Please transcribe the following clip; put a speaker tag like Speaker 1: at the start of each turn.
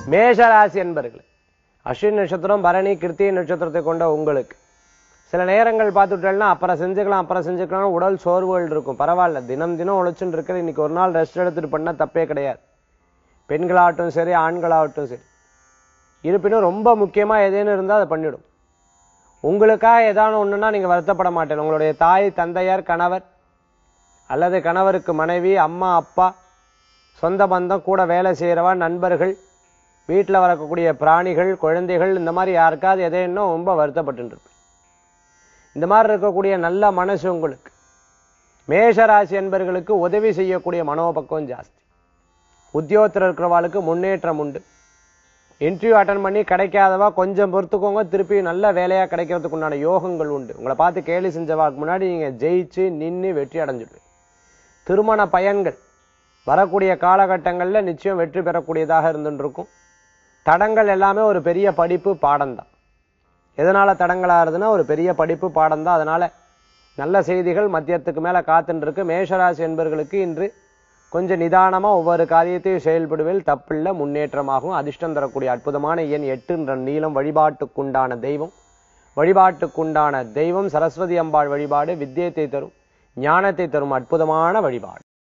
Speaker 1: மேஷராசி என்பர்கள் அஸ்வின் நட்சத்திரம் பரணி கிருத்திகை நட்சத்திரத்தை கொண்ட உங்களுக்கு சில நேரங்கள் பார்த்துட்டேன்னா அப்புறம் செஞ்சுக்கலாம் அப்புறம் செஞ்சுக்கலாம் உடல் சோர்வுகள் இருக்கும் பரவாயில்ல தினம் தினம் உழைச்சுட்டு இருக்கிற இன்னைக்கு ஒரு நாள் ரெஸ்ட் எடுத்துட்டு பண்ணா தப்பே கிடையாது பெண்களாகட்டும் சரி ஆண்களாகட்டும் சரி இருப்பினும் ரொம்ப முக்கியமா எதுன்னு இருந்தால் அதை பண்ணிடும் உங்களுக்காக ஏதாவது ஒண்ணுன்னா நீங்க வருத்தப்பட மாட்டேன் உங்களுடைய தாய் தந்தையார் கணவர் அல்லது கணவருக்கு மனைவி அம்மா அப்பா சொந்த பந்தம் கூட வேலை செய்கிறவா நண்பர்கள் வீட்டில் வளர்க்கக்கூடிய பிராணிகள் குழந்தைகள் இந்த மாதிரி யாருக்காவது எதையும் ரொம்ப வருத்தப்பட்டு இருப்பேன் இந்த மாதிரி இருக்கக்கூடிய நல்ல மனசு உங்களுக்கு மேஷராசி என்பர்களுக்கு உதவி செய்யக்கூடிய மனோபக்குவம் ஜாஸ்தி உத்தியோகத்தில் இருக்கிறவாளுக்கு முன்னேற்றம் உண்டு இன்டர்வியூ அட்டன் பண்ணி கிடைக்காதவா கொஞ்சம் பொறுத்துக்கோங்க திருப்பி நல்ல வேலையா கிடைக்கிறதுக்கு உண்டான யோகங்கள் உண்டு உங்களை பார்த்து கேலி செஞ்சவாக்கு முன்னாடி நீங்க ஜெயிச்சு நின்னு வெற்றி அடைஞ்சிடுவீங்க திருமண பயன்கள் வரக்கூடிய காலகட்டங்கள்ல நிச்சயம் வெற்றி பெறக்கூடியதாக இருந்துட்டு இருக்கும் தடங்கள் எல்லாமே ஒரு பெரிய படிப்பு பாடம்தான் எதனால தடங்களா இருதுன்னா ஒரு பெரிய படிப்பு பாடம்தான் அதனால நல்ல செய்திகள் மத்தியத்துக்கு மேல காத்துட்டு இருக்கு மேஷராசி என்பர்களுக்கு இன்று கொஞ்சம் நிதானமா ஒவ்வொரு காரியத்தையும் செயல்படுவில் தப்பில்ல முன்னேற்றமாகும் அதிர்ஷ்டம் தரக்கூடிய அற்புதமான எண் எட்டுன்ற நீளம் வழிபாட்டுக்குண்டான தெய்வம் வழிபாட்டுக்குண்டான தெய்வம் சரஸ்வதி அம்பாள் வழிபாடு வித்தியத்தை தரும் ஞானத்தை தரும் அற்புதமான வழிபாடு